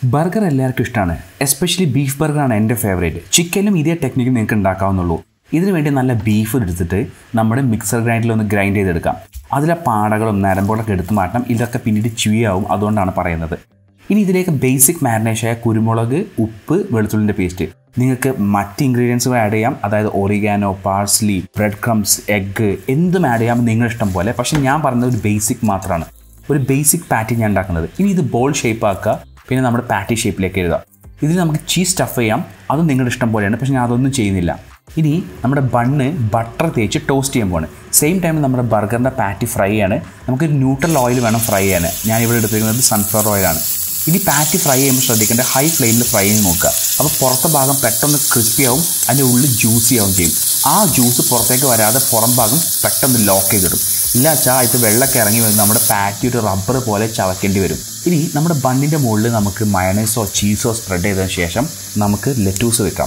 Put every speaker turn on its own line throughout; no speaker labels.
burger എല്ലാവർക്കും ഇഷ്ടമാണ് especially beef ബർഗറാണ് എൻ്റെ ഫേവറേറ്റ് ചിക്കനും ഇതേ ടെക്നിക്ക് നിങ്ങൾക്ക് ഉണ്ടാക്കാവുന്നുള്ളൂ ഇതിനു വേണ്ടി നല്ല ബീഫ് എടുത്തിട്ട് നമ്മുടെ മിക്സർ ഗ്രൈൻഡറിൽ ഒന്ന് ഗ്രൈൻഡ് ചെയ്തെടുക്കാം അതിലെ പാടകളും നരമ്പുകളൊക്കെ എടുത്ത് മാറ്റണം ഇതൊക്കെ പിന്നീട് ചുയാവും അതുകൊണ്ടാണ് പറയുന്നത് ഇനി ഇതിലേക്ക് ബേസിക് മാരിനേഷനായ കുരുമുളക് ഉപ്പ് വെളുത്തുള്ളിൻ്റെ പേസ്റ്റ് നിങ്ങൾക്ക് മറ്റ് ഇൻഗ്രീഡിയൻസുകൾ ആഡ് ചെയ്യാം അതായത് oregano parsley bread crumbs egg എന്തും ആഡ് ചെയ്യാം നിങ്ങളുടെ ഇഷ്ടം പോലെ പക്ഷേ ഞാൻ പറഞ്ഞത് ഒരു ബേസിക് മാത്രമാണ് ഒരു ബേസിക് പാറ്റി ഞാൻ ഉണ്ടാക്കുന്നത് ഇനി ഇത് ബോൾ ഷേപ്പ് ആക്കുക പിന്നെ നമ്മുടെ പാറ്റി ഷേപ്പിലേക്ക് എഴുതുക ഇതിൽ നമുക്ക് ചീസ് സ്റ്റഫ് ചെയ്യാം അതും നിങ്ങളുടെ ഇഷ്ടം പോലെയാണ് പക്ഷേ ഞാൻ അതൊന്നും ചെയ്യുന്നില്ല ഇനി നമ്മുടെ ബണ്ണ് ബട്ടർ തേച്ച് ടോസ്റ്റ് ചെയ്യാൻ പോവാണ് സെയിം ടൈമിൽ നമ്മുടെ ബർഗറിൻ്റെ പാറ്റി ഫ്രൈ ആണ് നമുക്ക് ന്യൂട്രൽ ഓയിൽ വേണം ഫ്രൈ ചെയ്യാൻ ഞാൻ ഇവിടെ എടുത്തിരിക്കുന്നത് സൺഫ്ലവർ ഓയിലാണ് ഇനി പാറ്റി ഫ്രൈ ചെയ്യുമ്പോൾ ശ്രദ്ധിക്കേണ്ട ഹൈ ഫ്ലെയിമിൽ ഫ്രൈ ചെയ്ത് നോക്കുക അപ്പോൾ പുറത്തെ ഭാഗം പെട്ടെന്ന് ക്രിസ്പി ആവും അതിൻ്റെ ഉള്ളിൽ ജ്യൂസി ആവും ചെയ്യും ആ ജ്യൂസ് പുറത്തേക്ക് വരാതെ പുറം ഭാഗം പെട്ടെന്ന് ലോക്ക് ചെയ്തിടും ഇല്ല വെച്ചാൽ ഇത് വെള്ളമൊക്കെ ഇറങ്ങി വന്ന് നമ്മുടെ പാറ്റി ഒരു റബ്ബർ പോലെ ചവയ്ക്കേണ്ടി വരും ഇനി നമ്മുടെ ബണ്ണിൻ്റെ മുകളിൽ നമുക്ക് മയണൈസോ ചീസോ സ്പ്രെഡ് ചെയ്തതിന് ശേഷം നമുക്ക് ലെറ്റൂസ് വെക്കാം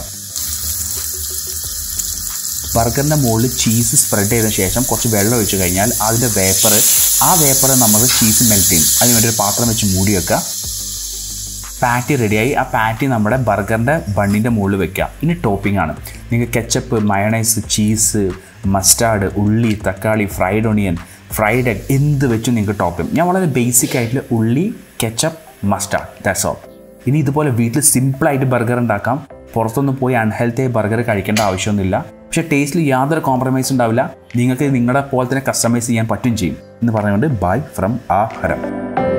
ബർഗറിൻ്റെ മുകളിൽ ചീസ് സ്പ്രെഡ് ചെയ്ത ശേഷം കുറച്ച് വെള്ളം ഒഴിച്ച് കഴിഞ്ഞാൽ അതിൻ്റെ വേപ്പർ ആ വേപ്പർ നമ്മൾ ചീസ് മെൽറ്റ് ചെയ്യും അതിന് വേണ്ടി ഒരു പാത്രം വെച്ച് മൂടി വെക്കുക പാറ്റി റെഡിയായി ആ പാറ്റി നമ്മുടെ ബർഗറിൻ്റെ ബണ്ണിൻ്റെ മുകളിൽ വെക്കുക ഇനി ടോപ്പിംഗ് ആണ് നിങ്ങൾക്ക് കെച്ചപ്പ് മയണൈസ് ചീസ് മസ്റ്റാർഡ് ഉള്ളി തക്കാളി ഫ്രൈഡ് ഒണിയൻ ഫ്രൈഡ് എഗ് എന്ത് വെച്ചും നിങ്ങൾക്ക് ടോപ്പ് ചെയ്യും ഞാൻ വളരെ ബേസിക് ആയിട്ടുള്ള ഉള്ളി കെച്ചപ്പ് മസ്റ്റാർഡ് ദാറ്റ്സ് ഓൾ ഇനി ഇതുപോലെ വീട്ടിൽ സിമ്പിളായിട്ട് ബർഗർ ഉണ്ടാക്കാം പുറത്തൊന്നും പോയി അൺഹെൽത്തി ബർഗർ കഴിക്കേണ്ട ആവശ്യമൊന്നുമില്ല പക്ഷേ ടേസ്റ്റിൽ യാതൊരു കോംപ്രമൈസ് ഉണ്ടാവില്ല നിങ്ങൾക്ക് നിങ്ങളുടെ പോലെ തന്നെ കസ്റ്റമൈസ് ചെയ്യാൻ പറ്റും ചെയ്യും എന്ന് പറഞ്ഞുകൊണ്ട് ബൈ ഫ്രം ആ ഹരം